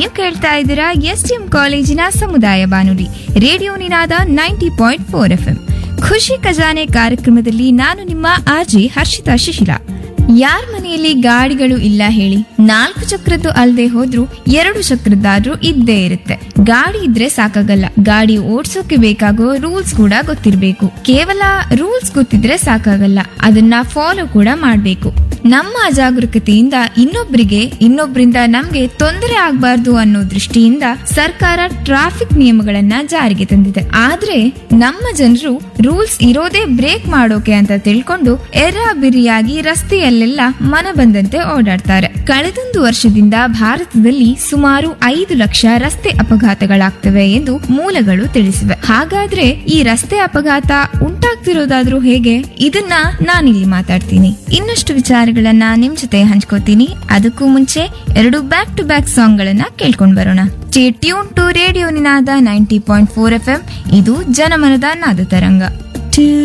ನೀವು ಕೇಳ್ತಾ ಇದ್ದೀರಾ ಎಸ್ ಟಿ ಎಂ ಕಾಲೇಜಿನ ಸಮುದಾಯ ಬಾನುಲಿ radio Ninada ninety point four F M ಖುಷಿ ಖಜಾನೆ ಕಾರ್ಯಕ್ರಮದಲ್ಲಿ ನಾನು ನಿಮ್ಮ ಆರ್ಜಿ ಹರ್ಷಿತಾ ಶಿಶಿಲಾ ಯಾರ ಮನೆಯಲ್ಲಿ ಗಾಡಿಗಳು ಇಲ್ಲ ಹೇಳಿ ನಾಲ್ಕು ಚಕ್ರದ್ದು ಅಲ್ಲದೆ ಹೋದ್ರೂ ಎರಡು ಚಕ್ರದ್ದಾದ್ರೂ ಇದ್ದೇ ಇರುತ್ತೆ ಗಾಡಿ ಇದ್ರೆ ಸಾಕಾಗಲ್ಲ ಗಾಡಿ ಓಡ್ಸೋಕೆ ಬೇಕಾಗೋ ರೂಲ್ಸ್ ಕೂಡ ಗೊತ್ತಿರ್ಬೇಕು ಕೇವಲ ರೂಲ್ಸ್ ಗೊತ್ತಿದ್ರೆ ಸಾಕಾಗಲ್ಲ ಅದನ್ನ ಫಾಲೋ ಕೂಡ ಮಾಡ್ಬೇಕು ನಮ್ಮ ಅಜಾಗರೂಕತೆಯಿಂದ ಇನ್ನೊಬ್ಬರಿಗೆ ಇನ್ನೊಬ್ಬರಿಂದ ನಮ್ಗೆ ತೊಂದರೆ ಆಗ್ಬಾರ್ದು ಅನ್ನೋ ದೃಷ್ಟಿಯಿಂದ ಸರ್ಕಾರ ಟ್ರಾಫಿಕ್ ನಿಯಮಗಳನ್ನ ಜಾರಿಗೆ ತಂದಿದೆ ಆದ್ರೆ ನಮ್ಮ ಜನರು ರೂಲ್ಸ್ ಇರೋದೇ ಬ್ರೇಕ್ ಮಾಡೋಕೆ ಅಂತ ತಿಳ್ಕೊಂಡು ಎರ್ರಾಬಿರಿಯಾಗಿ ರಸ್ತೆಯಲ್ಲೆಲ್ಲ ಮನ ಬಂದಂತೆ ಓಡಾಡ್ತಾರೆ ಕಳೆದೊಂದು ವರ್ಷದಿಂದ ಭಾರತದಲ್ಲಿ ಸುಮಾರು ಐದು ಲಕ್ಷ ರಸ್ತೆ ಅಪಘಾತಗಳಾಗ್ತವೆ ಎಂದು ಮೂಲಗಳು ತಿಳಿಸಿವೆ ಹಾಗಾದ್ರೆ ಈ ರಸ್ತೆ ಅಪಘಾತ ಉಂಟಾಗ್ತಿರೋದಾದ್ರೂ ಹೇಗೆ ಇದನ್ನ ನಾನಿಲ್ಲಿ ಮಾತಾಡ್ತೀನಿ ಇನ್ನಷ್ಟು ವಿಚಾರಗಳನ್ನ ನಿಮ್ ಜೊತೆ ಹಂಚ್ಕೋತೀನಿ ಅದಕ್ಕೂ ಮುಂಚೆ ಎರಡು ಬ್ಯಾಕ್ ಟು ಬ್ಯಾಕ್ ಸಾಂಗ್ ಗಳನ್ನ ಕೇಳ್ಕೊಂಡ್ ಬರೋಣ tune to radio Ninada ninety point four F M ಇದು ಜನಮನದ ನಾದ ತರಂಗ